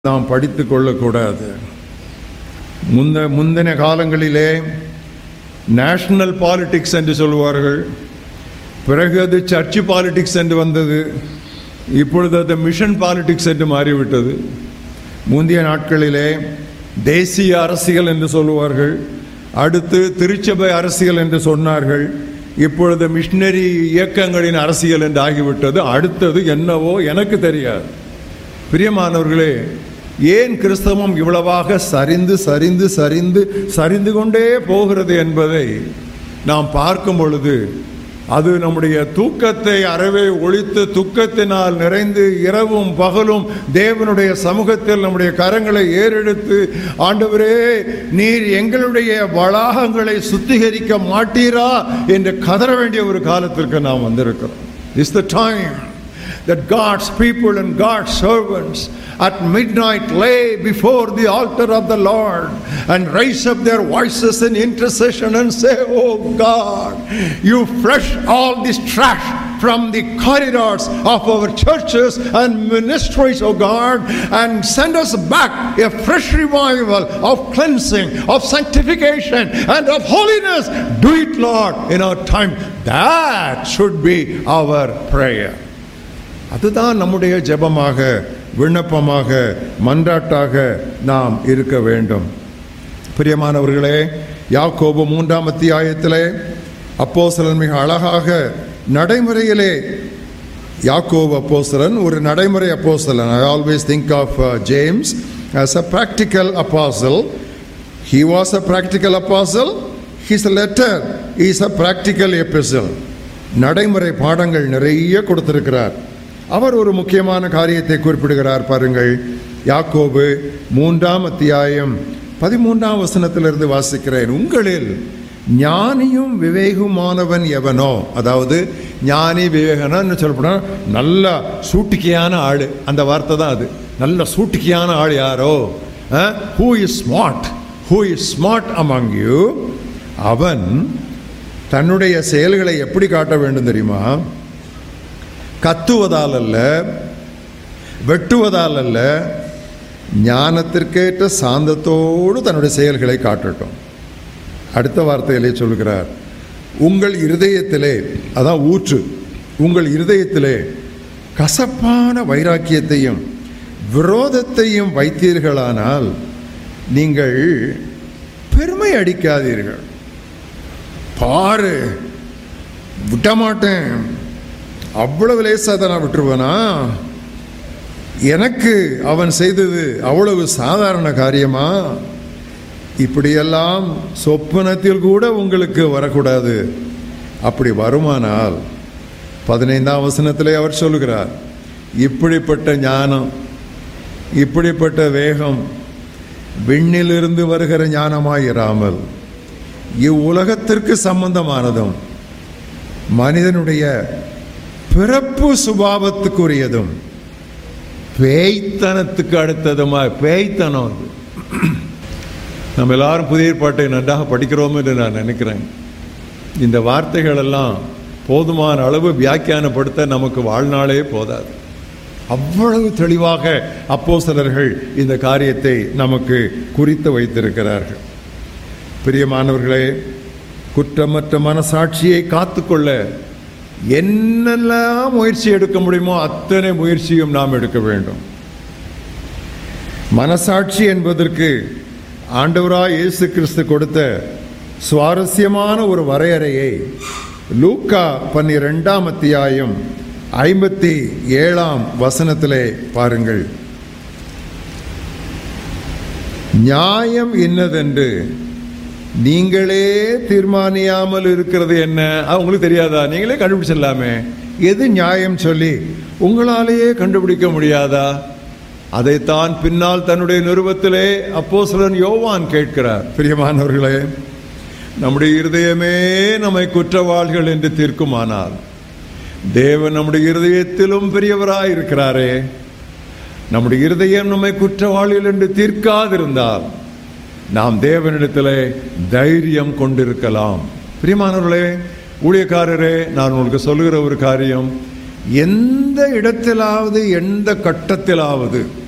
நாம் படித்து கொள்ளக்கூடாது முந்த முந்தின காலங்களிலே நேஷனல் பாலிடிக்ஸ் என்று சொல்வார்கள் பிறகு அது சர்ச்சு பாலிடிக்ஸ் என்று வந்தது இப்பொழுது அது மிஷன் பாலிடிக்ஸ் என்று மாறிவிட்டது முந்தைய நாட்களிலே தேசிய அரசியல் என்று சொல்லுவார்கள் அடுத்து திருச்சபை அரசியல் என்று சொன்னார்கள் இப்பொழுது மிஷினரி இயக்கங்களின் அரசியல் என்று ஆகிவிட்டது அடுத்தது என்னவோ எனக்கு தெரியாது பிரியமானவர்களே ஏன் கிறிஸ்தவம் இவ்வளவாக சரிந்து சரிந்து சரிந்து சரிந்து கொண்டே போகிறது என்பதை நாம் பார்க்கும் பொழுது அது நம்முடைய தூக்கத்தை அறவே ஒழித்து துக்கத்தினால் நிறைந்து இரவும் பகலும் தேவனுடைய சமூகத்தில் நம்முடைய கரங்களை ஏறெடுத்து ஆண்டவரே நீர் எங்களுடைய வளாகங்களை சுத்திகரிக்க மாட்டீரா என்று கதற வேண்டிய ஒரு காலத்திற்கு நாம் வந்திருக்கிறோம் is the time that God's people and God's servants at midnight lay before the altar of the Lord and raise up their voices in intercession and say, Oh God, you flush all this trash from the corridors of our churches and ministries, oh God, and send us back a fresh revival of cleansing, of sanctification, and of holiness. Do it, Lord, in our time. That should be our prayer. அதுதான் நம்முடைய ஜெபமாக விண்ணப்பமாக மன்றாட்டாக நாம் இருக்க வேண்டும் பிரியமானவர்களே யாக்கோபு மூன்றாம் அத்தியாயத்திலே அப்போஸ்தலன் மிக அழகாக நடைமுறையிலே யாக்கோபு அப்போஸ்தலன் ஒரு நடைமுறை அப்போஸ்தலன் I always think of James as a practical apostle he was a practical apostle his letter is a practical epistle நடைமுறை பாடங்கள் நிறைய கொடுத்திருக்கிறார் அவர் ஒரு முக்கியமான காரியத்தை குறிப்பிடுகிறார் பாருங்கள் யாக்கோபு மூன்றாம் அத்தியாயம் பதிமூன்றாம் வசனத்திலிருந்து வாசிக்கிறேன் உங்களில் ஞானியும் விவேகமானவன் எவனோ அதாவது ஞானி விவேகனு சொல்லப்போனா நல்ல சூட்டிக்கையான ஆள் அந்த வார்த்தை தான் அது நல்ல சூட்டிக்கையான ஆள் யாரோ who is smart who is smart among you அவன் தன்னுடைய செயல்களை எப்படி காட்ட வேண்டும் தெரியுமா கத்துவதால் அல்ல வெட்டுவதால் அல்ல ஞானத்திற்கேற்ற சாந்தத்தோடு தன்னுடைய செயல்களை காட்டட்டும் அடுத்த வார்த்தையிலே சொல்கிறார் உங்கள் இருதயத்திலே அதான் ஊற்று உங்கள் இருதயத்திலே கசப்பான வைராக்கியத்தையும் விரோதத்தையும் வைத்தீர்களானால் நீங்கள் பெருமை அடிக்காதீர்கள் பாரு விட்டமாட்டேன் அவ்வளவு லேசாக நான் விட்டுருவனா எனக்கு அவன் செய்தது அவ்வளவு சாதாரண காரியமா இப்படியெல்லாம் சொப்பனத்தில் கூட உங்களுக்கு வரக்கூடாது அப்படி வருமானால் பதினைந்தாம் வசனத்திலே அவர் சொல்கிறார் இப்படிப்பட்ட ஞானம் இப்படிப்பட்ட வேகம் விண்ணிலிருந்து வருகிற ஞானமாயிராமல் இவ்வுலகத்திற்கு சம்பந்தமானதும் மனிதனுடைய பிறப்பு சுபாவத்துக்குரியதும் பேய்த்தனத்துக்கு அடுத்ததுமா பேய்த்தனம் அது நம்ம எல்லாரும் புதிய பாட்டை நன்றாக படிக்கிறோம் என்று நான் நினைக்கிறேன் இந்த வார்த்தைகள் எல்லாம் போதுமான அளவு வியாக்கியானப்படுத்த நமக்கு வாழ்நாளே போதாது அவ்வளவு தெளிவாக அப்போ சிலர்கள் இந்த காரியத்தை நமக்கு குறித்து வைத்திருக்கிறார்கள் பிரியமானவர்களே குற்றமற்ற மனசாட்சியை காத்துக்கொள்ள என்னெல்லாம் முயற்சி எடுக்க முடியுமோ அத்தனை முயற்சியும் நாம் எடுக்க வேண்டும் மனசாட்சி என்பதற்கு ஆண்டவராய் இயேசு கிறிஸ்து கொடுத்த சுவாரஸ்யமான ஒரு வரையறையை லூக்கா பன்னிரெண்டாம் அத்தியாயம் ஐம்பத்தி ஏழாம் வசனத்திலே பாருங்கள் நியாயம் என்னதென்று நீங்களே தீர்மானியாமல் இருக்கிறது என்ன உங்களுக்கு தெரியாதா நீங்களே கண்டுபிடிச்சிடலாமே எது நியாயம் சொல்லி உங்களாலேயே கண்டுபிடிக்க முடியாதா அதைத்தான் பின்னால் தன்னுடைய நிருபத்திலே அப்போ சிலன் யோவான் கேட்கிறார் பிரியமானவர்களே நம்முடைய இருதயமே நம்மை குற்றவாளிகள் என்று தீர்க்குமானால் தேவன் நம்முடைய இருதயத்திலும் பெரியவராய் இருக்கிறாரே நம்முடைய இருதயம் நம்மை குற்றவாளிகள் என்று தீர்க்காதிருந்தால் நாம் தேவனிடத்தில் தைரியம் கொண்டிருக்கலாம் பிரியமானவர்களே ஊழியக்காரரே நான் உங்களுக்கு சொல்லுகிற ஒரு காரியம் எந்த இடத்திலாவது எந்த கட்டத்திலாவது